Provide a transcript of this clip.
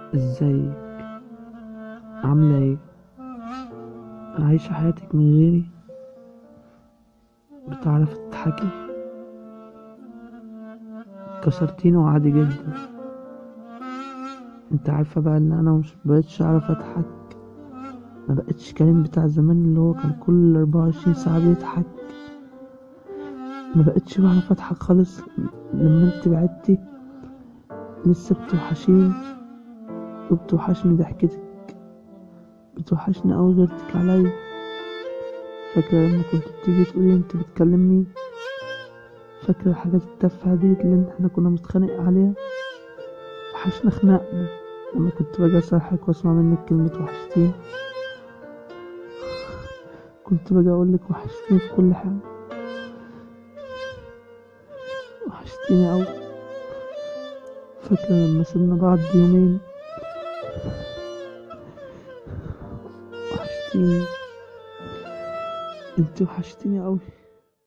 ازيك عاملة ايه عايشة حياتك من غيري بتعرف تضحكي كسرتيني وعادي جدا انت عارفة بقى ان انا مش بقتش اعرف اضحك ما بقتش كريم بتاع زمان اللي هو كان كل 24 ساعة بيضحك ما بقتش بعرف اضحك خالص لما انت بعدتي لسه بتوحشيني وبتوحشني ضحكتك بتوحشني اوي غيرتك عليا فاكرة لما كنت بتيجي تقولي انت بتكلم مين فاكرة الحاجات التافهة دي اللي احنا كنا بنتخانق عليها وحشنا خناقنا لما كنت باجي اصالحك واسمع منك كلمة وحشتيني كنت باجي اقولك وحشتيني في كل حاجة وحشتيني اوي فاكرة لما سيبنا بعض يومين وحشتيني انت وحشتيني اوي